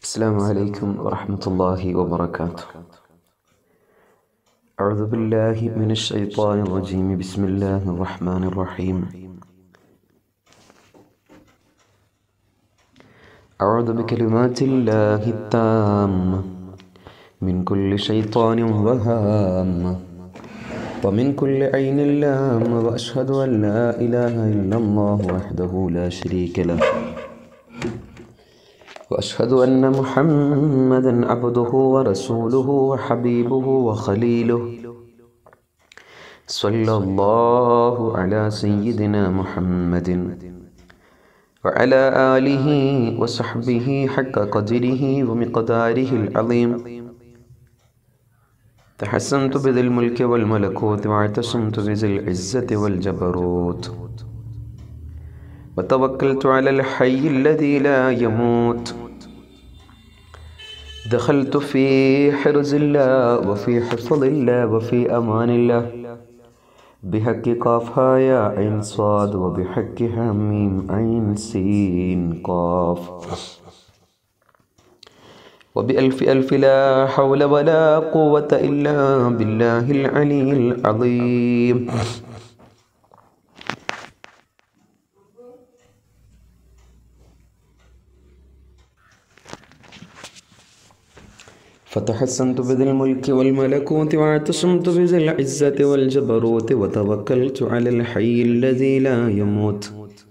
السلام عليكم ورحمة الله وبركاته أعوذ بالله من الشيطان الرجيم بسم الله الرحمن الرحيم أعوذ بكلمات الله التامة من كل شيطان وهامة ومن كل عين لام وأشهد أن لا إله إلا الله وحده لا شريك له واشهد ان محمدا عبده ورسوله وحبيبه وخليله صلى الله على سيدنا محمد وعلى اله وصحبه حق قدره ومقداره العظيم تحسنت بذي الملك والملكوت واعتصمت بذي العزه والجبروت وتوكلت على الحي الذي لا يموت دخلت في حرز الله وفي حفظ الله وفي أمان الله بحق قافها يا عين صاد وبحق حميم عين سين قاف وبألف ألف لا حول ولا قوة إلا بالله العلي العظيم فتحسنت بذي الملك والملكوت واعتصمت بذي العزة والجبروت وتوكلت على الحي الذي لا يموت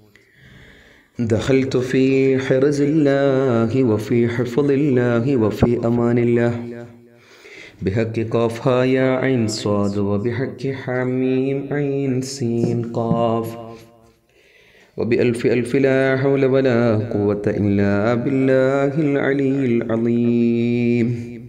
دخلت في حرز الله وفي حفظ الله وفي أمان الله بحق قافها يا عين صاد وبحق حميم عين سين قاف وبألف ألف لا حول ولا قوة إلا بالله العلي العظيم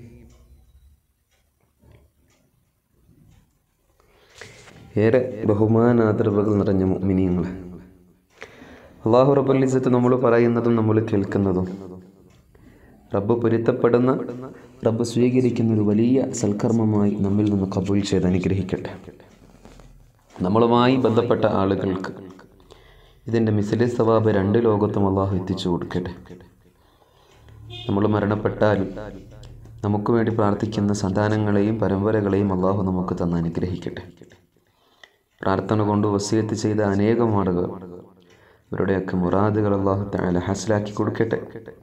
ഏറെ ബഹുമാനാദരവുകൾ നിറഞ്ഞ മുഅ്മിനീങ്ങൾ അള്ളാഹു റബ്ബുലിസത്ത് നമ്മൾ പറയുന്നതും നമ്മൾ കേൾക്കുന്നതും റബ്ബ് പൊരുത്തപ്പെടുന്ന റബ്ബ് സ്വീകരിക്കുന്ന ഒരു വലിയ സൽക്കർമ്മമായി നമ്മിൽ നിന്ന് കബൂൽ ചെയ്ത് അനുഗ്രഹിക്കട്ടെ നമ്മളുമായി ബന്ധപ്പെട്ട ആളുകൾക്ക് ഇതിൻ്റെ മിസിലെ സവാബ് രണ്ട് ലോകത്തും അള്ളാഹു എത്തിച്ചു കൊടുക്കട്ടെ നമ്മൾ മരണപ്പെട്ടാൽ നമുക്ക് വേണ്ടി പ്രാർത്ഥിക്കുന്ന സന്താനങ്ങളെയും പരമ്പരകളെയും അള്ളാഹു നമുക്ക് തന്ന് അനുഗ്രഹിക്കട്ടെ പ്രാർത്ഥന കൊണ്ട് വസീയത്ത് ചെയ്ത അനേകം ആളുകൾ അവരുടെയൊക്കെ മുറാദുകൾ അള്ളാഹു താല ഹാസിലാക്കി കൊടുക്കട്ടെ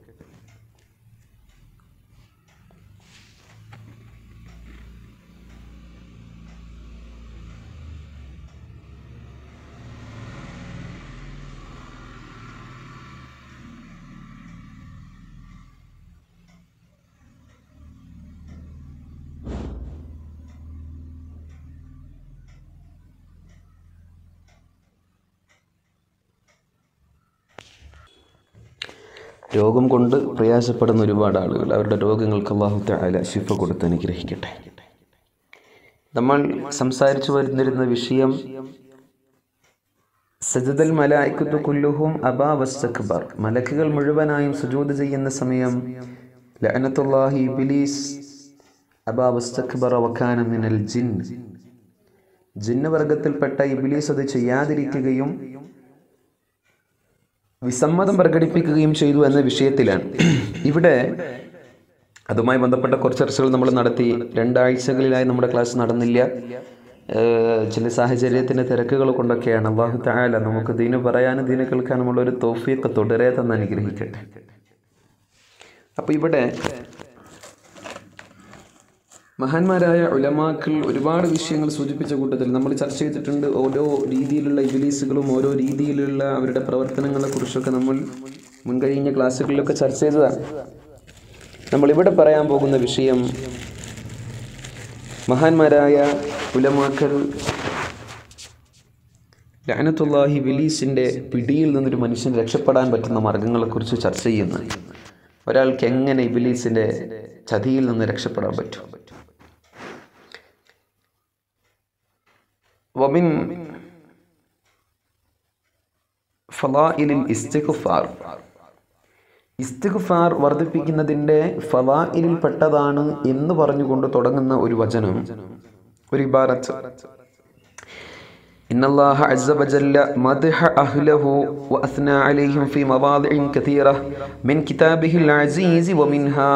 രോഗം കൊണ്ട് പ്രയാസപ്പെടുന്ന ഒരുപാട് ആളുകൾ അവരുടെ രോഗങ്ങൾക്ക് അള്ളാഹു താല ശിഫ കൊടുത്ത് അനുഗ്രഹിക്കട്ടെ നമ്മൾ സംസാരിച്ചു വരുന്നിരുന്ന വിഷയം സജദൽ മലായിക്കത്തു കുല്ലുഹും അബാ വസ്തക്ബർ മലക്കുകൾ മുഴുവനായും സുജൂദ് ചെയ്യുന്ന സമയം ലഅനത്തുല്ലാഹി ഇബ്ലീസ് അബാ വസ്തക്ബറ വക്കാന മിനൽ ജിൻ ജിന്ന് വർഗത്തിൽപ്പെട്ട ഇബ്ലീസ് അത് ചെയ്യാതിരിക്കുകയും വിസമ്മതം പ്രകടിപ്പിക്കുകയും ചെയ്തു എന്ന വിഷയത്തിലാണ് ഇവിടെ അതുമായി ബന്ധപ്പെട്ട കുറച്ച് ചർച്ചകൾ നമ്മൾ നടത്തി രണ്ടാഴ്ചകളിലായി നമ്മുടെ ക്ലാസ് നടന്നില്ല ചില സാഹചര്യത്തിൻ്റെ തിരക്കുകൾ കൊണ്ടൊക്കെയാണ് അള്ളാഹു താല നമുക്ക് ദീന് പറയാനും ദീന് കേൾക്കാനുമുള്ള ഒരു തോഫിയൊക്കെ തുടരെ തന്നെ അനുഗ്രഹിക്കട്ടെ അപ്പോൾ ഇവിടെ മഹാന്മാരായ ഉലമാക്കൾ ഒരുപാട് വിഷയങ്ങൾ സൂചിപ്പിച്ച കൂട്ടത്തിൽ നമ്മൾ ചർച്ച ചെയ്തിട്ടുണ്ട് ഓരോ രീതിയിലുള്ള ഇബിലീസുകളും ഓരോ രീതിയിലുള്ള അവരുടെ പ്രവർത്തനങ്ങളെ കുറിച്ചൊക്കെ നമ്മൾ മുൻകഴിഞ്ഞ ക്ലാസ്സുകളിലൊക്കെ ചർച്ച ചെയ്തതാണ് നമ്മളിവിടെ പറയാൻ പോകുന്ന വിഷയം മഹാന്മാരായ ഉലമാക്കൾ ലാനത്തുല്ലാഹി വിലീസിൻ്റെ പിടിയിൽ നിന്നൊരു മനുഷ്യൻ രക്ഷപ്പെടാൻ പറ്റുന്ന മാർഗങ്ങളെക്കുറിച്ച് ചർച്ച ചെയ്യുന്നു ഒരാൾക്ക് എങ്ങനെ ഇബിലീസിൻ്റെ ചതിയിൽ നിന്ന് രക്ഷപ്പെടാൻ പറ്റും വമിൻ ഫലായിലിൽ ഇസ്തിഗ്ഫാർ ഇസ്തിഗ്ഫാർ വർദ്ധിപ്പിക്കുന്നതിൻ്റെ ഫലായിലിൽ പെട്ടതാണ് എന്ന് പറഞ്ഞുകൊണ്ട് തുടങ്ങുന്ന ഒരു വചനം ഒരു ഇബാറത്ത് إن الله عز وجل مدح أهله وأثنى عليهم في مواضع كثيرة من كتابه العزيز ومنها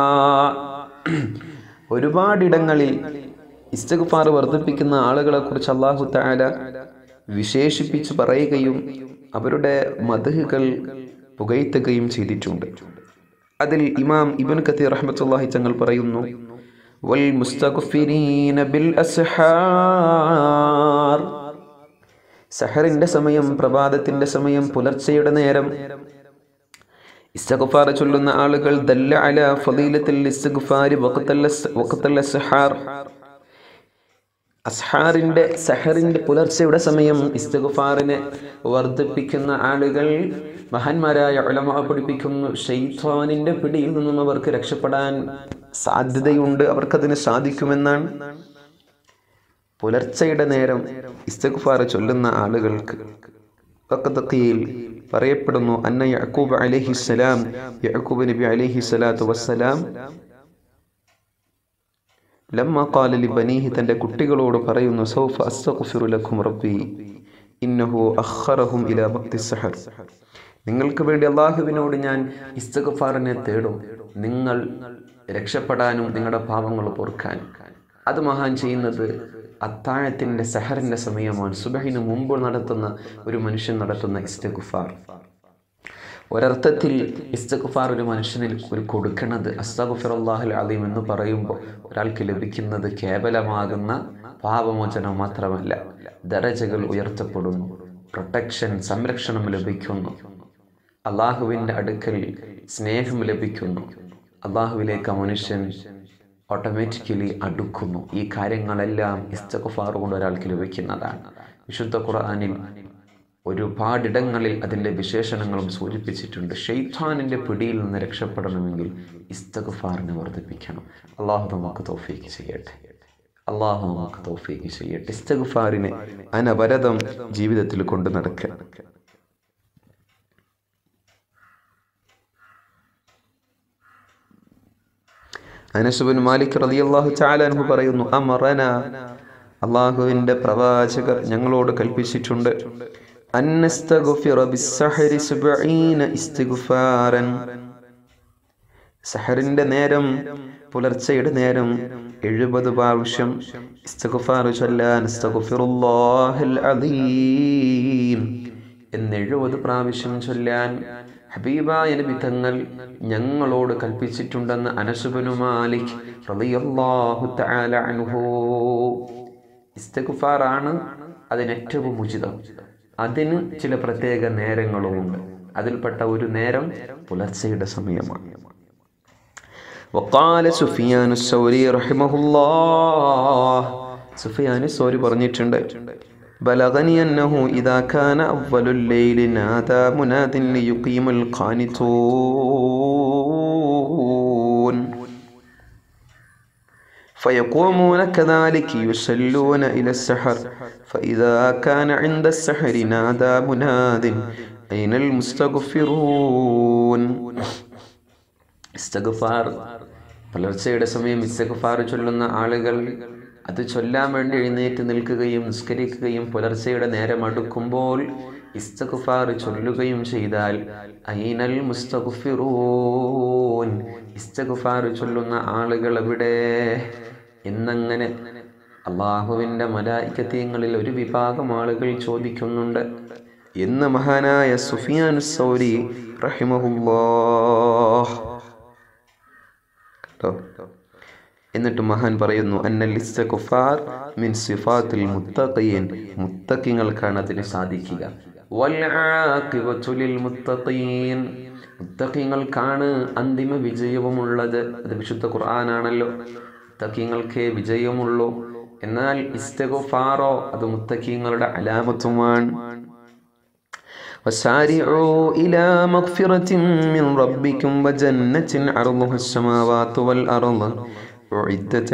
ഒരുപാടിടങ്ങളിൽ ഇസ്തഗ്ഫാർ വർദ്ധിപ്പിക്കുന്ന ആളുകളെ കുറിച്ച് അള്ളാഹു താല വിശേഷിപ്പിച്ച് പറയുകയും അവരുടെ മതഹുകൾ പുകഴ്ത്തുകയും ചെയ്തിട്ടുണ്ട് അതിൽ ഇമാം ഇബൻ കത്തീർ റഹ്മത്തുള്ളാഹി തങ്ങൾ പറയുന്നു വൽ മുസ്തഗ്ഫിരീന ബിൽ അസ്ഹാർ സഹറിന്റെ സമയം പ്രഭാതത്തിന്റെ സമയം പുലർച്ചയുടെ നേരം ഇസ്തഗ്ഫാർ ചൊല്ലുന്ന ആളുകൾ ദല്ല അല ഫളീലത്തിൽ ഇസ്തിഗ്ഫാരി വഖത്തൽ അസ്- വഖത്തൽ അസ്ഹാർ അസ്ഹാറിന്റെ സഹറിന്റെ പുലർച്ചയുടെ സമയം ഇസ്തഗ്ഫാറിനെ വർദ്ധിപ്പിക്കുന്ന ആളുകൾ മഹാന്മാരായ ഉലമ പഠിപ്പിക്കുന്നു ഷെയ്ത്വാനിന്റെ പിടിയിൽ നിന്നും അവർക്ക് രക്ഷപ്പെടാൻ സാധ്യതയുണ്ട് അവർക്കതിന് സാധിക്കുമെന്നാണ് പുലർച്ചയുടെ നേരം ഇസ്തഗ്ഫാർ ചൊല്ലുന്ന ആളുകൾക്ക് വഖതഖീൽ പറയപ്പെടുന്നു അന്ന യഅക്കൂബ് അലൈഹിസ്സലാം യഅക്കൂബ് നബി അലൈഹി സ്വലാത്തു വസ്സലാം ലമ്മ ഖാല ലിബനീഹി തന്റെ കുട്ടികളോട് പറയുന്നു സൗഫ അസ്തഗ്ഫിറു ലക്കും റബ്ബി ഇന്നഹു അഖറഹും ഇലാ വഖ്തി സഹർ നിങ്ങൾക്ക് വേണ്ടി അള്ളാഹുവിനോട് ഞാൻ ഇസ്തഗ്ഫാറിനെ തേടും നിങ്ങൾ രക്ഷപ്പെടാനും നിങ്ങളുടെ പാപങ്ങൾ പൊറുക്കാനും അത് മഹാൻ ചെയ്യുന്നത് അത്താഴത്തിന്റെ സഹറിന്റെ സമയമാണ് സുബഹിന് മുമ്പ് നടത്തുന്ന ഒരു മനുഷ്യൻ നടത്തുന്ന ഇസ്തഗ്ഫാർ ഒരർത്ഥത്തിൽ ഇസ്തഗ്ഫാർ ഒരു മനുഷ്യനിൽ ഒരു കൊടുക്കുന്നത് അസ്തഗ്ഫിറുല്ലാഹുൽ അലീം എന്ന് പറയുമ്പോൾ ഒരാൾക്ക് ലഭിക്കുന്നത് കേവലമാകുന്ന പാപമോചനം മാത്രമല്ല ദരജകൾ ഉയർത്തപ്പെടുന്നു പ്രൊട്ടക്ഷൻ സംരക്ഷണം ലഭിക്കുന്നു അള്ളാഹുവിൻ്റെ അടുക്കൽ സ്നേഹം ലഭിക്കുന്നു അള്ളാഹുവിലേക്ക് ആ മനുഷ്യൻ ഓട്ടോമാറ്റിക്കലി അടുക്കുന്നു ഈ കാര്യങ്ങളെല്ലാം ഇസ്തഗ്ഫാർ കൊണ്ട് ഒരാൾക്ക് ലഭിക്കുന്നതാണ് വിശുദ്ധ ഖുർആനിൽ ഒരുപാടിടങ്ങളിൽ അതിൻ്റെ വിശേഷണങ്ങളും സൂചിപ്പിച്ചിട്ടുണ്ട് ഷെയ്ത്താനിൻ്റെ പിടിയിൽ നിന്ന് രക്ഷപ്പെടണമെങ്കിൽ ഇസ്തഗ്ഫാറിനെ വർദ്ധിപ്പിക്കണം അള്ളാഹു നമുക്ക് തൗഫീക്ക് ചെയ്യട്ടെ അള്ളാഹു നമുക്ക് തൗഫീക്ക് ചെയ്യട്ടെ ഇസ്തഗ്ഫാറിനെ അനവരതം ജീവിതത്തിൽ കൊണ്ടു നടക്കുക അനസുബിൻ മാലിക് റളിയല്ലാഹു തആല അൻഹു പറയുന്നു അമറന അള്ളാഹുവിൻ്റെ പ്രവാചകർ ഞങ്ങളോട് കൽപ്പിച്ചിട്ടുണ്ട് അന്നസ്തഗ്ഫിറ ബിസ്സഹരി സുബ്ഈന ഇസ്തിഗ്ഫാറൻ സഹറിന്റെ നേരം പുലർച്ചയുടെ നേരം എഴുപത് പ്രാവശ്യം ഇസ്തിഗ്ഫാർ ചൊല്ലാൻ അസ്തഗ്ഫിറുല്ലാഹൽ അദീം എന്ന് എഴുപത് പ്രാവശ്യം ചൊല്ലാൻ ഹബീബായ നബി തങ്ങൾ ഞങ്ങളോട് കൽപ്പിച്ചിട്ടുണ്ടെന്ന് അനസുബനു മാലിക് റളിയല്ലാഹു തആല അൻഹു ഇസ്തിഗ്ഫാർ ആണ് അതിന് ഏറ്റവും ഉചിതം അതിന് ചില പ്രത്യേക നേരങ്ങളുമുണ്ട് അതിൽപ്പെട്ട ഒരു നേരം പുലർച്ചയുടെ സമയമാണ് وقال سفيان الثوري رحمه الله سفيان الثوري പറഞ്ഞിട്ടുണ്ട് بلغني أنه إذا كان أول الليل نادى مناد ليقيم القانتون فيقومون كذلك يصلون إلى السحر فإذا كان عند السحر نادى مناد أين المستغفرون ഇസ്തഗ്ഫാർ പുലർച്ചയുടെ സമയം ഇസ്തഗ്ഫാർ ചൊല്ലുന്ന ആളുകൾ അത് ചൊല്ലാൻ വേണ്ടി എഴുന്നേറ്റ് നിൽക്കുകയും നിസ്കരിക്കുകയും പുലർച്ചയുടെ നേരം അടുക്കുമ്പോൾ ഇസ്തഗ്ഫാർ ചൊല്ലുകയും ചെയ്താൽ ഐനൽ മുസ്തഗ്ഫിറൂൻ ഇസ്തഗ്ഫാർ ചൊല്ലുന്ന ആളുകൾ എവിടെ എന്നങ്ങനെ അള്ളാഹുവിൻ്റെ മലായിക്കത്യങ്ങളിൽ ഒരു വിഭാഗം ആളുകൾ ചോദിക്കുന്നുണ്ട് എന്ന് മഹാനായ സുഫിയാൻ സൗരി റഹിമഹുല്ലാഹ് കേട്ടോ എന്നിട്ട് മഹാൻ പറയുന്നു അന്നൽ ഇസ്തഗ്ഫാർ മിൻ സിഫാത്തിൽ മുത്തഖീൻ മുത്തഖിങ്ങൾക്കാണ് അതിന് സാധിക്കുക വൽ ആഖിബത്തു ലിൽ മുത്തഖീൻ മുത്തഖിങ്ങൾക്കാണ് അന്തിമ വിജയവുമുള്ളത് അത് വിശുദ്ധ ഖുർആനാണല്ലോ മുത്തഖിങ്ങൾക്കേ വിജയമുള്ളൂ എന്നാൽ ഇസ്തഗ്ഫാറോ അത് മുത്തഖിങ്ങളുടെ അലാമത്തുമാണ് وسارعوا إلى مغفرة من ربكم وجنة عرضها السماوات والأرض أعدت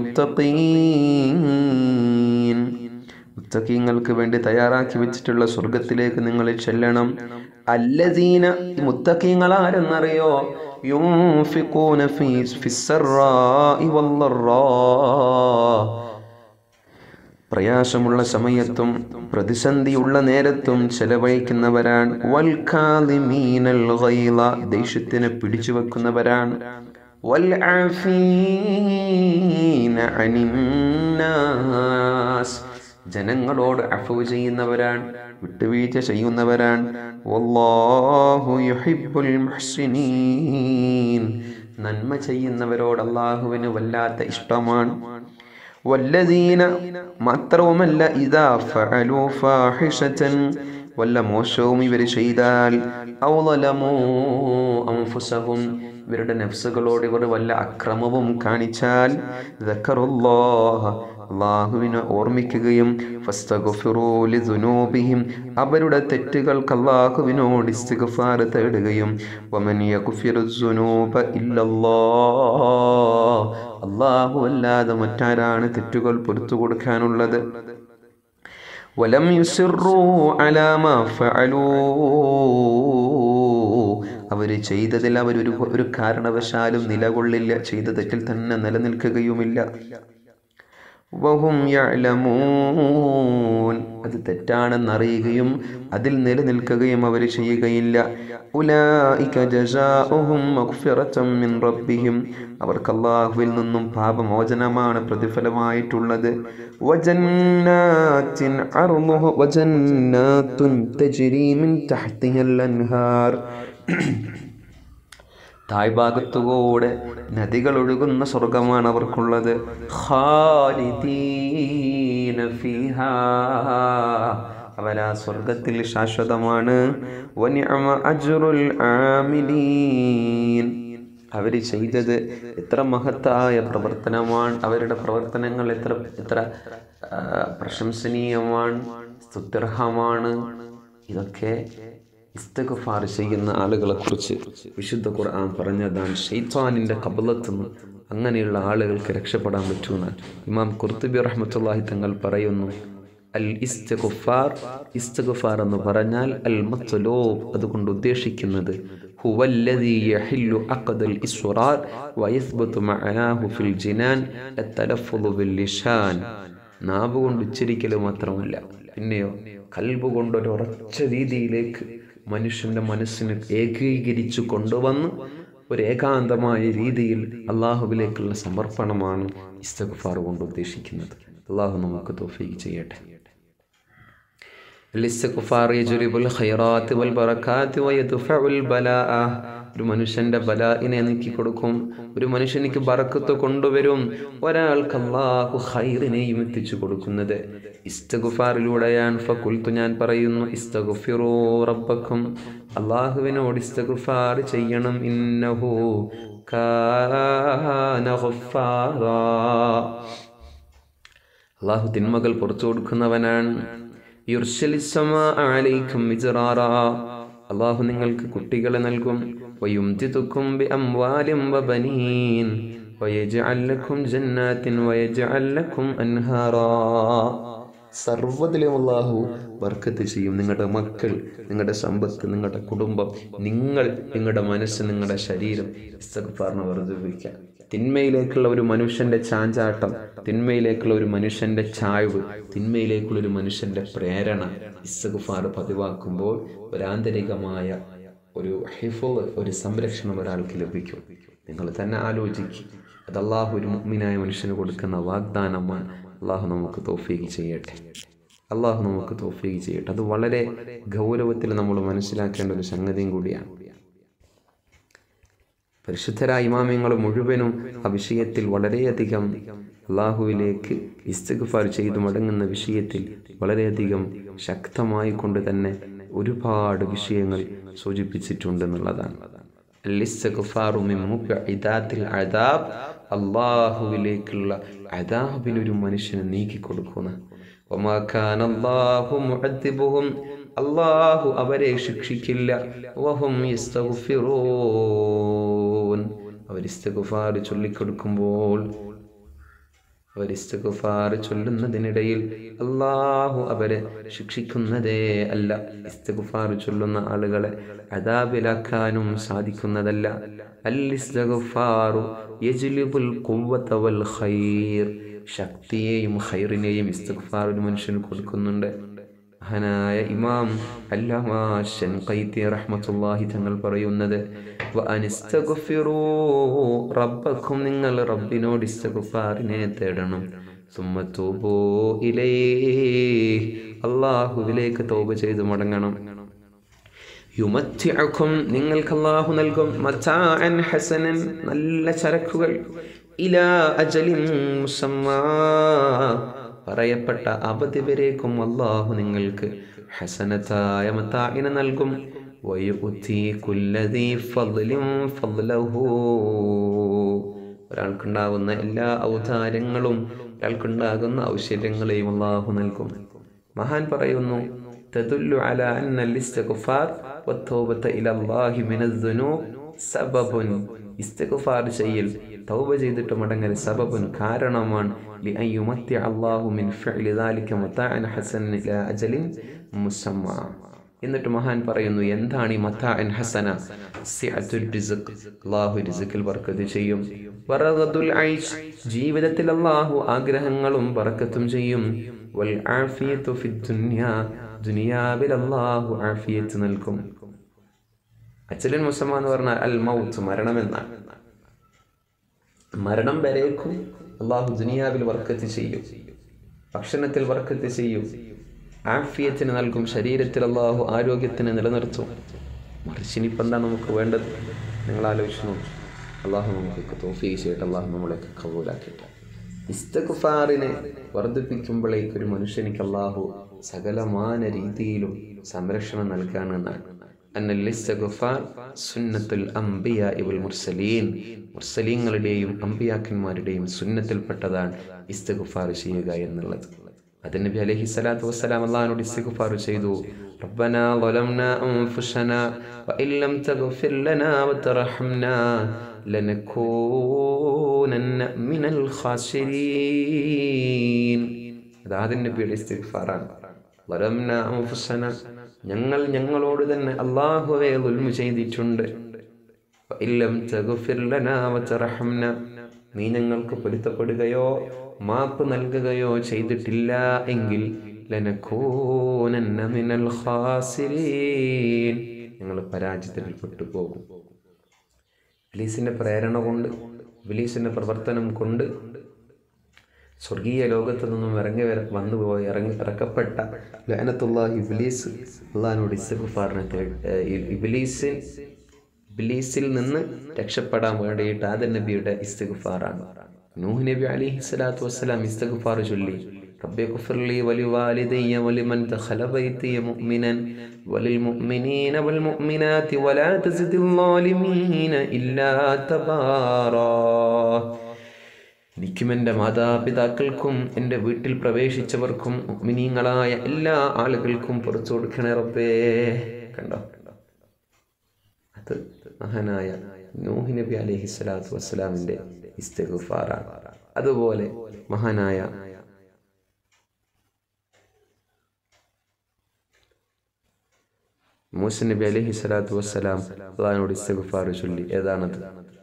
للمتقين മുത്തക്കീങ്ങൾക്ക് വേണ്ടി തയ്യാറാക്കി വെച്ചിട്ടുള്ള സ്വർഗത്തിലേക്ക് നിങ്ങൾ ചെല്ലണം അല്ലദീന മുത്തക്കീങ്ങൾ ആരെന്നറിയോ യുംഫിഖൂന ഫീ ഫിസ്സറാഇ വല്ലറാ പ്രയാസമുള്ള സമയത്തും പ്രതിസന്ധിയുള്ള നേരത്തും ചെലവഴിക്കുന്നവരാണ് വൽ കാളിമീനൽ ഗൈള ദേഷ്യത്തിനെ പിടിച്ചു വെക്കുന്നവരാണ് വൽ ആഫീന അനിന്നാസ് ജനങ്ങളോട് അഫവ് ചെയ്യുന്നവരാണ് വിട്ടുവീഴ്ച ചെയ്യുന്നവരാണ് വല്ലാഹു യുഹിബ്ബുൽ മുഹ്സിനീൻ നന്മ ചെയ്യുന്നവരോട് അള്ളാഹുവിന് വല്ലാത്ത ഇഷ്ടമാണ് വല്ലദീന മാത്രവുമല്ല ഇതാ ഫഅലു ഫാഹിഷതൻ വല്ല മോശവും ഇവർ ചെയ്താൽ ഔ ളലമൂ അൻഫുസഹും ഇവരുടെ നഫ്സുകളോട് ഇവർ വല്ല അക്രമവും കാണിച്ചാൽ ദക്കറുല്ലാഹ അള്ളാഹുവിനെ ഓർമ്മിക്കുകയും ഫസ്തഗ്ഫിറൂ ലിദുനൂബിഹിം അവരുടെ തെറ്റുകൾക്ക് അള്ളാഹുവിനോട് ഇസ്തിഗ്ഫാർ തേടുകയും വമൻ യഗ്ഫിറു ദുനൂബ ഇല്ലല്ലാഹ് അള്ളാഹു അല്ലാതെ മറ്റാരാണ് തെറ്റുകൾ പൊറത്തു കൊടുക്കാനുള്ളത് വലം യുസിറൂ അലാ മാ ഫഅലൂ അവർ ചെയ്തതിൽ അവരൊരു ഒരു കാരണവശാലും നിലകൊള്ളില്ല ചെയ്ത തെറ്റിൽ തന്നെ നിലനിൽക്കുകയുമില്ല വഹും യഅലമൂൻ അത് തെറ്റാണെന്നറിയുകയും അതിൽ നിലനിൽക്കുകയും അവർ ചെയ്യുകയില്ല ഉലായിക ജസാഉഹും മഗ്ഫിറതം മിൻ റബ്ബിഹിം അവർക്ക് അല്ലാഹുവിൽ നിന്നും പാപമോചനമാണ് പ്രതിഫലമായിട്ടുള്ളത് വജന്നാത്തിൻ അർളുഹു വജന്നാത്തുൻ തജ്രി മിൻ തഹ്തിഹൽ അൻഹാർ താഴ്ഭാഗത്തുകൂടെ നദികൾ ഒഴുകുന്ന സ്വർഗമാണ് അവർക്കുള്ളത് ഖാലിദീന ഫീഹാ അവരാ സ്വർഗത്തിൽ ശാശ്വതമാണ് വനിഅമ അജ്റുൽ ആമിലീൻ അവർ ചെയ്തത് എത്ര മഹത്തായ പ്രവർത്തനമാണ് അവരുടെ പ്രവർത്തനങ്ങൾ എത്ര എത്ര ആ, പ്രശംസനീയമാണ് സ്തുത്യർഹമാണ് ഇതൊക്കെ ഇസ്തഗഫാർ ചെയ്യുന്ന ആളുകളെ കുറിച്ച് വിശുദ്ധ ഖുർആൻ പറഞ്ഞതാണ് ഷെയ്ത്താനിൻ്റെ കബലത്തുനിന്ന് അങ്ങനെയുള്ള ആളുകൾക്ക് രക്ഷപ്പെടാൻ പറ്റുമെന്ന് ഇമാം കുർത്തുബി റഹ്മത്തുള്ളാഹി തങ്ങൾ പറയുന്നു അൽ ഇസ്തഗഫാർ ഇസ്തഗഫാർ എന്ന് പറഞ്ഞാൽ അൽ മത്ലൂബ് അതുകൊണ്ട് ഉദ്ദേശിക്കുന്നത് ഹുവല്ലദീ യഹില്ലു അഖദൽ ഇസ്റാർ വയസ്ബത്തു മഅനാഹു ഫിൽ ജിനാൻ അത്തലഫ്ഫുദു ബിൽ ലിസാൻ നാവ് കൊണ്ട് ഉച്ചരിക്കൽ മാത്രമല്ല പിന്നെയോ കൽബ് കൊണ്ട് ഒരു ഉറച്ച രീതിയിലേക്ക് മനുഷ്യന്റെ മനസ്സിനെ ഏകീകരിച്ചു കൊണ്ടുവന്ന് ഒരു ഏകാന്തമായ രീതിയിൽ അള്ളാഹുവിലേക്കുള്ള സമർപ്പണമാണ് ഇസ്തഗ്ഫാർ കൊണ്ട് ഉദ്ദേശിക്കുന്നത് അള്ളാഹു നമുക്ക് തോഫീക്ക് ചെയ്യട്ടെ الاستغفار يجلب الخيرات والبركات ويدفع البلاء ഒരു മനുഷ്യന്റെ ബലായിനെ നീക്കി കൊടുക്കും ഒരു മനുഷ്യനിക്ക് ബറക്കത്ത് കൊണ്ടുവരും ഒരാൾക്ക് അള്ളാഹു ഖൈറിനെയും എത്തിച്ചു കൊടുക്കുന്നത് ഇസ്തഗുഫാറിലൂടെയാണ് ഫക്കുൽത്തു ഞാൻ പറയുന്നു ഇസ്തഗുഫിറൂ റബ്ബക്കും അള്ളാഹുവിനോട് ഇസ്തഗുഫാർ ചെയ്യണം ഇന്നഹു കാന ഗഫാറാ അള്ളാഹു തിന്മകൾ പുറത്തു കൊടുക്കുന്നവനാണ് യുർശലിസ്സമാ അലൈക്കും മിജ്റാറാ അള്ളാഹു നിങ്ങൾക്ക് കുട്ടികളെ നൽകും വയുംതിതുക്കും ബിഅംവാലിൻ വബനീൻ വയജ്അൽ ലക്കും ജന്നാത്തിൻ വയജ്അൽ ലക്കും അൻഹാറാ സർവ്വതിലും അള്ളാഹു ബർക്കത്ത് ചെയ്യും നിങ്ങളുടെ മക്കൾ നിങ്ങളുടെ സമ്പത്ത് നിങ്ങളുടെ കുടുംബം നിങ്ങൾ നിങ്ങളുടെ മനസ്സ് നിങ്ങളുടെ ശരീരം ഇസ്തഗ്ഫാറിനെ വർദ്ധിപ്പിക്കുക തിന്മയിലേക്കുള്ള ഒരു മനുഷ്യന്റെ ചാഞ്ചാട്ടം തിന്മയിലേക്കുള്ള ഒരു മനുഷ്യന്റെ ചായ്വ് തിന്മയിലേക്കുള്ള ഒരു മനുഷ്യന്റെ പ്രേരണ ഇസ്തഗ്ഫാർ പതിവാക്കുമ്പോൾ ഒരു ആന്തരികമായ ഒരു ഹിഫുൾ ഒരു സംരക്ഷണം ഒരാൾക്ക് ലഭിക്കും നിങ്ങൾ തന്നെ ആലോചിക്കും അത് അള്ളാഹു ഒരു മുഗ്മിനായ മനുഷ്യന് കൊടുക്കുന്ന വാഗ്ദാനമാണ് അള്ളാഹു നമുക്ക് തോഫീക്ക് ചെയ്യട്ടെ അള്ളാഹു നമുക്ക് തോഫീക്ക് ചെയ്യട്ടെ അത് വളരെ ഗൗരവത്തിൽ നമ്മൾ മനസ്സിലാക്കേണ്ട ഒരു സംഗതിയും കൂടിയാണ് പരിശുദ്ധരായ ഇമാമ്യങ്ങൾ മുഴുവനും ആ വിഷയത്തിൽ വളരെയധികം അള്ളാഹുവിലേക്ക് ഇസ്തിഗ്ഫാർ ചെയ്തു മടങ്ങുന്ന വിഷയത്തിൽ വളരെയധികം ശക്തമായി കൊണ്ട് തന്നെ ഒരുപാട് വിഷയങ്ങൾ സൂചിപ്പിച്ചിട്ടുണ്ട് എന്നുള്ളതാണ് അൽ-ഇസ്തിഗ്ഫാറു മിൻ മുബ്ഇദാത്തിൽ അദാബ് അള്ളാഹുവിലേക്കുള്ള അദാബിൽ ഒരു മനുഷ്യനെ നീക്കി കൊടുക്കുന്ന വമാ കാന അല്ലാഹു മുഅദ്ദിബുഹും അള്ളാഹു അവരെ ശിക്ഷിക്കില്ല വഹും യസ്തഗ്ഫിറൂൻ അവർ ഇസ്തിഗ്ഫാർ ചൊല്ലിക്കൊടുക്കുമ്പോൾ അവർ ഇസ്തിഗ്ഫാർ ചൊല്ലുന്നതിനിടയിൽ അള്ളാഹു അവരെ ശിക്ഷിക്കുന്നതേ അല്ല ഇസ്തിഗ്ഫാർ ചൊല്ലുന്ന ആളുകളെ അദാബിലാക്കാനും സാധിക്കുന്നതല്ല അൽ ഇസ്തിഗ്ഫാറു യജ്ലിബുൽ ഖുവ്വത വൽ ഖൈർ ശക്തിയെയും ഹൈറിനെയും ഇസ്തിഗ്ഫാർ ഒരു മനുഷ്യന് കൊടുക്കുന്നുണ്ട് മഹാനായ ഇമാം അല്ലാമാ ഷൻഖൈത്തി റഹ്മത്തുള്ളാഹി തങ്ങൾ പറയുന്നത് "വ അനിസ്തഗ്ഫിറൂ റബ്ബക്കും നിങ്ങൾ റബ്ബിനോട് ഇസ്തിഗ്ഫാറിനെ തേടണം സുമ്മ തൂബൂ ഇലൈഹി അള്ളാഹുവിലേക്ക് തൗബ ചെയ്ത് മടങ്ങണം യുമത്തിഅക്കും നിങ്ങൾക്ക് അല്ലാഹു നൽകും മതാഅൻ ഹസനൻ നല്ല ചരക്കുകൾ ഇലാ അജലിൻ മുസമ്മാ പറയപ്പെട്ട അവധി വരേക്കും അല്ലാഹു നിങ്ങൾക്ക് ഹസനത്തായ മതാഇന നൽകും വയുഉതി കുല്ലദീ ഫദ്ലിൻ ഫദ്ലഹു ഒരാൾക്കുണ്ടാകുന്ന എല്ലാ ഔദാര്യങ്ങളും ഒരാൾക്കുണ്ടാകുന്ന ഔശ്വര്യങ്ങളെയും അള്ളാഹു നൽകും മഹാൻ പറയുന്നു തദുല്ലു അല അന്ന الاستغفار والتوبة إلى الله من الذنوب سبب ഇസ്തിഗ്ഫാർ ചെയ്യൽ തൗബ ചെയ്തിട്ട് മടങ്ങൽ സബബുൻ കാരണമാണ് لأن يمتع الله من فعل ذلك متاعا حسنا إلى أجل مسمى എന്നിട്ട് മഹാൻ പറയുന്നു എന്താണ് ഈ മത്താൻ ഹസന സിഅത്തുൽ റിസ്ക് അല്ലാഹു റിസ്കിൽ ബർക്കത്ത് ചെയ്യും വറഗതുൽ ഐഷ് ജീവിതത്തിൽ അല്ലാഹു ആഗ്രഹങ്ങളും ബർക്കത്തും ചെയ്യും വൽ ആഫിയത്തു ഫിദ് ദുനിയ ദുനിയാവിൽ അല്ലാഹു ആഫിയത്ത് നൽകും അച്ചലൻ മുസമ്മ എന്ന് പറഞ്ഞാൽ അൽ മൗത്ത് മരണം എന്നാണ് മരണം വരേക്കും അള്ളാഹു ദുനിയാവിൽ വർക്കത്ത് ചെയ്യും ഭക്ഷണത്തിൽ വർക്കത്ത് ചെയ്യും ആഫിയത്തിന് നൽകും ശരീരത്തിൽ അള്ളാഹു ആരോഗ്യത്തിന് നിലനിർത്തും മറിച്ച് ഇനിയിപ്പോൾ എന്താ നമുക്ക് വേണ്ടത് നിങ്ങൾ ആലോചിച്ച് നോക്കും അള്ളാഹു നമുക്ക് തോഫീക്ക് ചെയ്യട്ടെ അള്ളാഹു നമ്മളെയൊക്കെ കബൂലാക്കിയിട്ട് ഇസ്തഖുഫാറിനെ വർദ്ധിപ്പിക്കുമ്പോഴേക്ക് ഒരു മനുഷ്യനിക്ക് അള്ളാഹു സകലമാന രീതിയിലും സംരക്ഷണം നൽകാണെന്നാണ് അന്നൽ ഇസ്തഖുഫാർ സുന്നത്തുൽ അംബിയ ഇവൽ മുർസലീൻ മുർസലീങ്ങളുടെയും അമ്പിയാക്കന്മാരുടെയും സുന്നത്തിൽപ്പെട്ടതാണ് ഇസ്തഖുഫാർ ചെയ്യുക എന്നുള്ളത് അത് നബി അലൈഹി സ്വലാത്തു വസ്സലാം അള്ളാഹിനോട് ഇസ്തിഗ്ഫാർ ചെയ്തു ربنا ظلمنا أنفسنا وإن لم تغفر لنا وترحمنا لنكونن من الخاسرين അതാദ്യം നബിയുടെ ഇസ്തിഗ്ഫാറാണ് വലംന അൻഫുസന ഞങ്ങൾ ഞങ്ങളോട് തന്നെ അള്ളാഹുവെ ദുൽമു ചെയ്തിട്ടുണ്ട് ഇല്ലം തഗ്ഫിർ ലനാ വതർഹംന നീ ഞങ്ങൾക്ക് പൊരുത്തപ്പെടുകയോ മാപ്പ് നൽകുകയോ ചെയ്തിട്ടില്ല എങ്കിൽ ലനകൂനന്ന മിനൽ ഖാസിരീൻ ഞങ്ങൾ പരാജയത്തിൽപ്പെട്ടു പോകും ഇബ്ലീസിന്റെ പ്രേരണ കൊണ്ട് ഇബ്ലീസിന്റെ പ്രവർത്തനം കൊണ്ട് സ്വർഗീയ ലോകത്ത് നിന്നും ഇറങ്ങി വര വന്നു പോയി ഇറങ്ങി ഇറക്കപ്പെട്ട ലഹനത്തുള്ള ഇബ്ലീസ് അള്ളഹാനോട് ഇസ്തിഗ്ഫാറിനെ തേടി ഇബ്ലീസ് ഇബ്ലീസിൽ നിന്ന് രക്ഷപ്പെടാൻ വേണ്ടിയിട്ട് ആദൻ നബിയുടെ ഇസ്തിഗ്ഫാറാണ് നൂഹ് നബി അലിഹി സ്വലാത്തു വസ്സലാം ഇസ്തിഗ്ഫാർ ചൊല്ലി ربي اغفر لي ولوالدي ولمن دخل بيتي مؤمنا وللمؤمنين والمؤمنات ولا تزد الظالمين إلا تبارا എനിക്കും എൻ്റെ മാതാപിതാക്കൾക്കും എൻ്റെ വീട്ടിൽ പ്രവേശിച്ചവർക്കും മിനിങ്ങളായ എല്ലാ ആളുകൾക്കും പുറത്തു കൊടുക്കണേ റബ്ബേ കണ്ടോ അത് മഹാനായ നൂഹി നബി അലൈഹി സ്വലാത്തു വസ്സലാമിൻ്റെ ഇസ്തിഗ്ഫാറാണ് അതുപോലെ മഹാനായ മൂസ നബി അലൈഹി സ്വലാത്തു വസ്സലാം അള്ളഹാനോട് ഇസ്തിഗ്ഫാർ ചൊല്ലി ഏതാണത്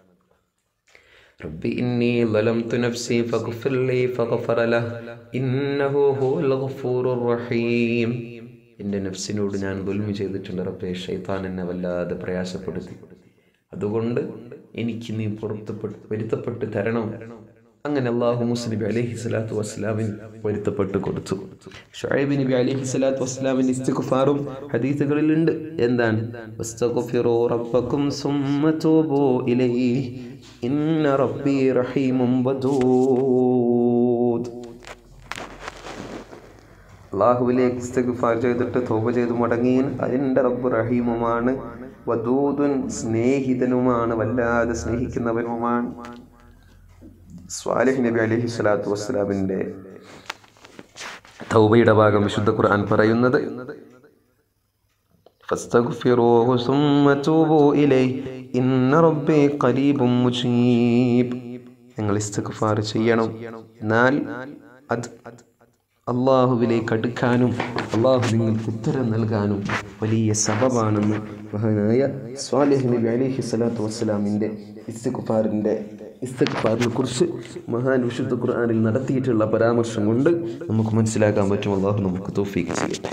ربي إني ظلمت نفسي فاغفر لي فغفر له إنه هو الغفور الرحيم എൻ്റെ നഫ്സിനോട് ഞാൻ ദുൽമി ചെയ്തിട്ടുണ്ട് റബ്ബേ ഷൈത്താൻ എന്നെ വല്ലാതെ പ്രയാസപ്പെടുത്തി അതുകൊണ്ട് എനിക്ക് നീ പുറത്തുപെട്ട് പൊരുത്തപ്പെട്ട് തരണം അങ്ങനെ അള്ളാഹു മുസ്ലിബി അലൈഹി സ്വലാത്തു വസ്സലാമിന് പൊരുത്തപ്പെട്ട് കൊടുത്തു ഷുഐബ് നബി അലൈഹി സ്വലാത്തു വസ്സലാമിന്റെ ഇസ്തിഗ്ഫാറും ഹദീസുകളിലുണ്ട് എന്താണ് വസ്തഗ്ഫിറൂ റബ്ബക്കും സുമ്മ തൂബൂ ഇലൈഹി ഇന്ന റബ്ബി റഹീമും വദൂദ് അള്ളാഹുവിലേക്ക് ഇസ്തിഗ്ഫാർ ചെയ്തിട്ട് തോപ ചെയ്ത് മടങ്ങി അതിൻ്റെ റബ്ബ് റഹീമുമാണ് വദൂദുൻ സ്നേഹിതനുമാണ് വല്ലാതെ സ്നേഹിക്കുന്നവനുമാണ് സ്വാലിഹ് നബി അലൈഹി സ്വലാത്തു വസ്സലാമിൻ്റെ തൗബയുടെ ഭാഗം വിശുദ്ധ ഖുർആൻ പറയുന്നത് ഫസ്തഗ്ഫിറൂഹു സുമ്മ തൂബൂ ഇലൈഹി ഇന്ന റബ്ബി ഖരീബും മുജീബ് നിങ്ങൾ ഇസ്തിഗ്ഫാർ ചെയ്യണം എന്നാൽ അത് അള്ളാഹുവിലേക്ക് അടുക്കാനും അള്ളാഹു നിങ്ങൾക്ക് ഉത്തരം നൽകാനും വലിയ സബബാണെന്ന് മഹാനായ സ്വാലിഹ് നബി അലിഹി സ്വലാത്തു വസ്സലാമിൻ്റെ ഇസ്തിഖുഫാറിൻ്റെ ഇസ്തഗ്ഫാറിനെ കുറിച്ച് മഹാൻ വിശുദ്ധ ഖുർആനിൽ നടത്തിയിട്ടുള്ള പരാമർശം കൊണ്ട് നമുക്ക് മനസ്സിലാക്കാൻ പറ്റും അള്ളാഹു നമുക്ക് തോഫീക്ക് ചെയ്യട്ടെ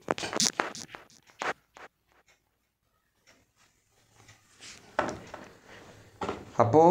അപ്പോൾ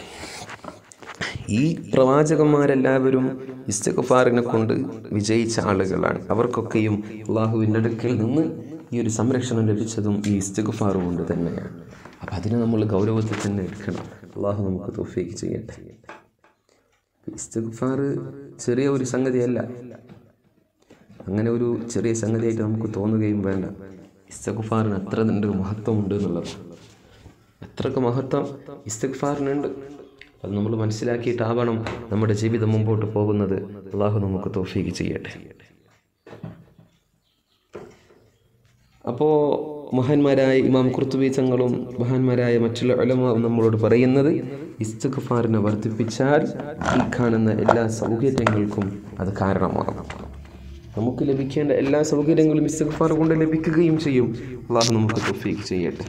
ഈ പ്രവാചകന്മാരെല്ലാവരും ഇസ്തഗഫാറിനെ കൊണ്ട് വിജയിച്ച ആളുകളാണ് അവർക്കൊക്കെയും അള്ളാഹുവിൻ്റെ അടുക്കൽ നിന്ന് ഈ ഒരു സംരക്ഷണം ലഭിച്ചതും ഈ ഇസ്തഗഫാർ കൊണ്ട് തന്നെയാണ് അപ്പം അതിനെ നമ്മൾ ഗൗരവത്തിൽ തന്നെ എടുക്കണം അള്ളാഹു നമുക്ക് തോഫീക്ക് ചെയ്യട്ടെ ഇസ്തഗഫാർ ചെറിയ ഒരു സംഗതിയല്ല അങ്ങനെ ഒരു ചെറിയ സംഗതിയായിട്ട് നമുക്ക് തോന്നുകയും വേണ്ട ഇസ്തഗഫാറിന് അത്ര ഉണ്ട് മഹത്വമുണ്ട് എന്നുള്ളത് അത്രക്ക് മഹത്വം ഇസ്തഗ്ഫാറിനുണ്ട് അത് നമ്മൾ മനസ്സിലാക്കിയിട്ടാവണം നമ്മുടെ ജീവിതം മുമ്പോട്ട് പോകുന്നത് അള്ളാഹു നമുക്ക് തോഫീക്ക് ചെയ്യട്ടെ അപ്പോൾ മഹാന്മാരായ ഇമാം കുർത്തുബി തങ്ങളും മഹാന്മാരായ മറ്റുള്ള ഉലമ നമ്മളോട് പറയുന്നത് ഇസ്തഗ്ഫാറിനെ വർദ്ധിപ്പിച്ചാൽ ഈ കാണുന്ന എല്ലാ സൗകര്യങ്ങൾക്കും അത് കാരണമാകും നമുക്ക് ലഭിക്കേണ്ട എല്ലാ സൗകര്യങ്ങളും ഇസ്തഗ്ഫാർ കൊണ്ട് ലഭിക്കുകയും ചെയ്യും അള്ളാഹു നമുക്ക് തോഫീക്ക് ചെയ്യട്ടെ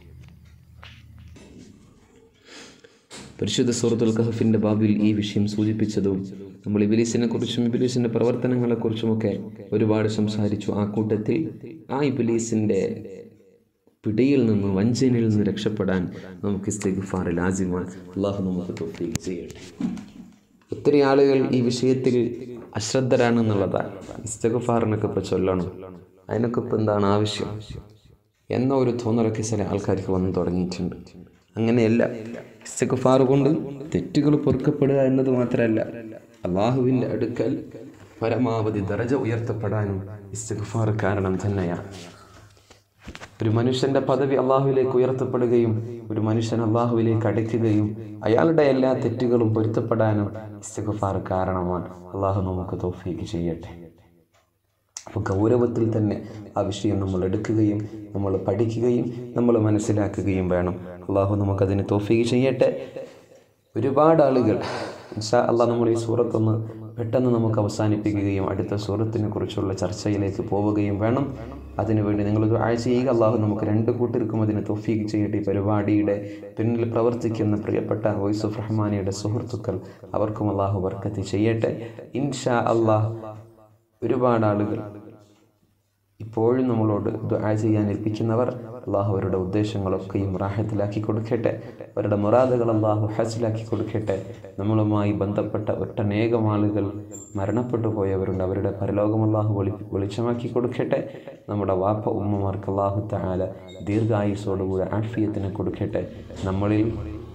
പരിശുദ്ധ സൂറത്തുൽ കഹഫിൻ്റെ ബാബിൽ ഈ വിഷയം സൂചിപ്പിച്ചതും നമ്മൾ ഇബിലീസിനെ കുറിച്ചും ഇബിലീസിൻ്റെ പ്രവർത്തനങ്ങളെക്കുറിച്ചുമൊക്കെ ഒരുപാട് സംസാരിച്ചു ആ കൂട്ടത്തിൽ ആ ഇബിലീസിൻ്റെ പിടിയിൽ നിന്ന് വഞ്ചനയിൽ നിന്ന് രക്ഷപ്പെടാൻ നമുക്ക് ഇസ്തിഗ്ഫാർ ലാസിമാൻ അള്ളാഹു നമുക്ക് തോഫീക്ക് ചെയ്യട്ടെ ഒത്തിരി ആളുകൾ ഈ വിഷയത്തിൽ അശ്രദ്ധരാണെന്നുള്ളതാണ് ഇസ്തഗഫാറിനൊക്കെ ഇപ്പോൾ ചൊല്ലണം അതിനൊക്കെ ഇപ്പോൾ എന്താണ് ആവശ്യം എന്ന ഒരു തോന്നലൊക്കെ ചില ആൾക്കാർക്ക് വന്നു തുടങ്ങിയിട്ടുണ്ട് അങ്ങനെയല്ല ഇസ്തഗഫാർ കൊണ്ട് തെറ്റുകൾ പൊറുക്കപ്പെടുക എന്നത് മാത്രമല്ല അള്ളാഹുവിൻ്റെ അടുക്കൽ പരമാവധി ദറജ ഉയർത്തപ്പെടാനും ഇസ്തഗഫാർ കാരണം തന്നെയാണ് ഒരു മനുഷ്യന്റെ പദവി അള്ളാഹുവിലേക്ക് ഉയർത്തപ്പെടുകയും ഒരു മനുഷ്യൻ അള്ളാഹുവിലേക്ക് അടുക്കുകയും അയാളുടെ എല്ലാ തെറ്റുകളും പൊരുത്തപ്പെടാനും ഇസ്തഗഫാർ കാരണമാണ് അള്ളാഹു നമുക്ക് തോഫീക്ക് ചെയ്യട്ടെ അപ്പോൾ ഗൗരവത്തിൽ തന്നെ ആ വിഷയം നമ്മൾ എടുക്കുകയും നമ്മൾ പഠിക്കുകയും നമ്മൾ മനസ്സിലാക്കുകയും വേണം അള്ളാഹു നമുക്കതിന് തോഫീക്ക് ചെയ്യട്ടെ ഒരുപാട് ആളുകൾ ഇൻഷാ അള്ളാഹ് നമ്മൾ ഈ സൂറത്തൊന്ന് പെട്ടെന്ന് നമുക്ക് അവസാനിപ്പിക്കുകയും അടുത്ത സൂറത്തിനെ കുറിച്ചുള്ള ചർച്ചയിലേക്ക് പോവുകയും വേണം അതിനുവേണ്ടി നിങ്ങൾ ദുആ ചെയ്യുക അള്ളാഹു നമുക്ക് രണ്ട് കൂട്ടർക്കും അതിന് തോഫീക്ക് ചെയ്യട്ടെ ഈ പരിപാടിയുടെ പിന്നിൽ പ്രവർത്തിക്കുന്ന പ്രിയപ്പെട്ട വോയിസ് ഓഫ് റഹ്മാനിയുടെ സുഹൃത്തുക്കൾ അവർക്കും അള്ളാഹു വർക്കത്ത് ചെയ്യട്ടെ ഇൻഷാ അള്ളാഹ് ഒരുപാട് ആളുകൾ ഇപ്പോഴും നമ്മളോട് ദുആ ചെയ്യാൻ ഏൽപ്പിക്കുന്നവർ അള്ളാഹു അവരുടെ ഉദ്ദേശങ്ങളൊക്കെയും റാഹത്തിലാക്കി കൊടുക്കട്ടെ അവരുടെ മുറാദുകൾ അള്ളാഹു ഹസിലാക്കി കൊടുക്കട്ടെ നമ്മളുമായി ബന്ധപ്പെട്ട ഒട്ടനേകം ആളുകൾ മരണപ്പെട്ടു പോയവരുണ്ട് അവരുടെ പരലോകം അള്ളാഹു വെളി വെളിച്ചമാക്കി കൊടുക്കട്ടെ നമ്മുടെ വാപ്പ ഉമ്മമാർക്ക് അള്ളാഹു താല ദീർഘായുസോടുകൂടെ ആഫിയത്തിനെ കൊടുക്കട്ടെ നമ്മളിൽ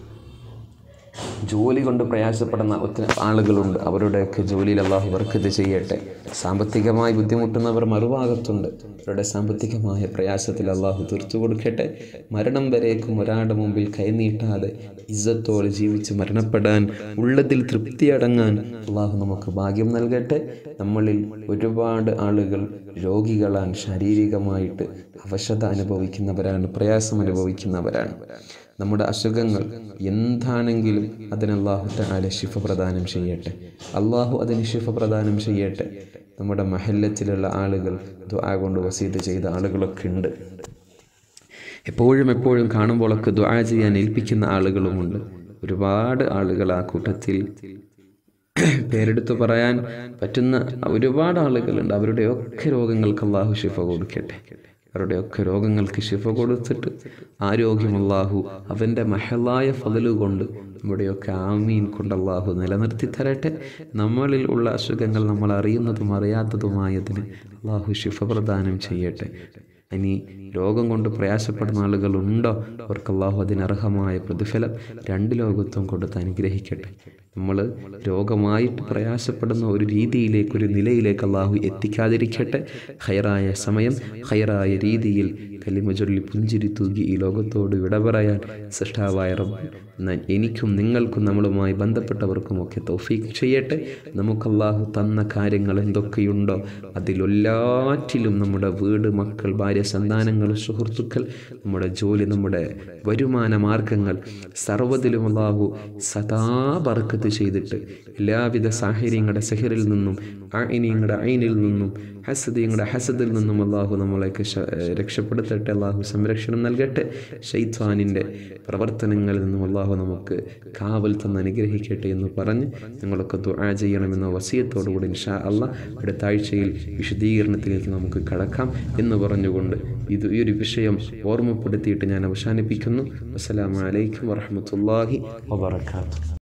ജോലി കൊണ്ട് പ്രയാസപ്പെടുന്ന ഒത്തിരി ആളുകളുണ്ട് അവരുടെയൊക്കെ ജോലിയിൽ അള്ളാഹു വർക്കത്ത് ചെയ്യട്ടെ സാമ്പത്തികമായി ബുദ്ധിമുട്ടുന്നവർ മറുഭാഗത്തുണ്ട് അവരുടെ സാമ്പത്തികമായ പ്രയാസത്തിൽ അള്ളാഹു തീർത്തു കൊടുക്കട്ടെ മരണം വരേക്കും ഒരാളുടെ മുമ്പിൽ കൈനീട്ടാതെ ഇജ്ജത്തോടെ ജീവിച്ച് മരണപ്പെടാൻ ഉള്ളതിൽ തൃപ്തിയടങ്ങാൻ അള്ളാഹു നമുക്ക് ഭാഗ്യം നൽകട്ടെ നമ്മളിൽ ഒരുപാട് ആളുകൾ രോഗികളാണ് ശാരീരികമായിട്ട് അവശത അനുഭവിക്കുന്നവരാണ് പ്രയാസം അനുഭവിക്കുന്നവരാണ് നമ്മുടെ അസുഖങ്ങൾ എന്താണെങ്കിലും അതിന് അള്ളാഹു താല ശിഫ പ്രദാനം ചെയ്യട്ടെ അള്ളാഹു അതിന് ശിഫ പ്രദാനം ചെയ്യട്ടെ നമ്മുടെ മഹല്ലത്തിലുള്ള ആളുകൾ ദുആ കൊണ്ട് വസീത് ചെയ്ത ആളുകളൊക്കെ ഉണ്ട് എപ്പോഴും എപ്പോഴും കാണുമ്പോഴൊക്കെ ദുആ ചെയ്യാൻ ഏൽപ്പിക്കുന്ന ആളുകളുമുണ്ട് ഒരുപാട് ആളുകൾ ആ കൂട്ടത്തിൽ പേരെടുത്ത് പറയാൻ പറ്റുന്ന ഒരുപാട് ആളുകളുണ്ട് അവരുടെയൊക്കെ രോഗങ്ങൾക്ക് അള്ളാഹു ശിഫ കൊടുക്കട്ടെ അവരുടെയൊക്കെ രോഗങ്ങൾക്ക് ശിഫ കൊടുത്തിട്ട് ആരോഗ്യം അള്ളാഹു അവൻ്റെ മഹലായ ഫതല് കൊണ്ട് നമ്മുടെയൊക്കെ ആമീൻ കൊണ്ട് അള്ളാഹു നിലനിർത്തി തരട്ടെ നമ്മളിൽ ഉള്ള അസുഖങ്ങൾ നമ്മൾ അറിയുന്നതും അറിയാത്തതുമായതിന് അള്ളാഹു ശിഫ പ്രദാനം ചെയ്യട്ടെ ഇനി രോഗം കൊണ്ട് പ്രയാസപ്പെടുന്ന ആളുകളുണ്ടോ അവർക്ക് അള്ളാഹു അതിനർഹമായ പ്രതിഫലം രണ്ട് ലോകത്തും കൊടുത്ത് അനുഗ്രഹിക്കട്ടെ നമ്മൾ രോഗമായിട്ട് പ്രയാസപ്പെടുന്ന ഒരു രീതിയിലേക്ക് ഒരു നിലയിലേക്ക് അള്ളാഹു എത്തിക്കാതിരിക്കട്ടെ ഹൈറായ സമയം ഹൈറായ രീതിയിൽ കലിമ ചൊല്ലി പുഞ്ചിരി തൂകി ഈ ലോകത്തോട് വിട പറയാൻ സൃഷ്ടാവായ റബ്ബ് എന്നാൽ എനിക്കും നിങ്ങൾക്കും നമ്മളുമായി ബന്ധപ്പെട്ടവർക്കുമൊക്കെ തൗഫീഖ് ചെയ്യട്ടെ നമുക്ക് അള്ളാഹു തന്ന കാര്യങ്ങൾ എന്തൊക്കെയുണ്ടോ അതിലെല്ലാറ്റിലും നമ്മുടെ വീട് മക്കൾ ഭാര്യ സന്താനങ്ങൾ സുഹൃത്തുക്കൾ നമ്മുടെ ജോലി നമ്മുടെ വരുമാന മാർഗങ്ങൾ സർവ്വതിലും അള്ളാഹു സദാ ബർക്കത്ത് ബർക്കത്ത് ചെയ്തിട്ട് എല്ലാവിധ സാഹചര്യങ്ങളുടെ സഹിറിൽ നിന്നും ആയിനിയങ്ങളുടെ ഐനിൽ നിന്നും ഹസദിയങ്ങളുടെ ഹസദിൽ നിന്നും അള്ളാഹു നമ്മളെയൊക്കെ ശ- രക്ഷപ്പെടുത്തട്ടെ അള്ളാഹു സംരക്ഷണം നൽകട്ടെ ഷെയ്ത്വാനിൻ്റെ പ്രവർത്തനങ്ങളിൽ നിന്നും അള്ളാഹു നമുക്ക് കാവൽ തന്ന് അനുഗ്രഹിക്കട്ടെ എന്ന് പറഞ്ഞ് ഞങ്ങളൊക്കെ ദുആ ചെയ്യണമെന്ന വസിയത്തോടുകൂടി ഇൻഷാ അള്ളാഹ് അടുത്ത ആഴ്ചയിൽ വിശദീകരണത്തിലേക്ക് നമുക്ക് കടക്കാം എന്ന് പറഞ്ഞുകൊണ്ട് ഇത് ഈ ഒരു വിഷയം ഓർമ്മപ്പെടുത്തിയിട്ട് ഞാൻ അവസാനിപ്പിക്കുന്നു അസ്സലാമു അലൈക്കും വറഹ്മത്തുള്ളാഹി വബറകാതുഹു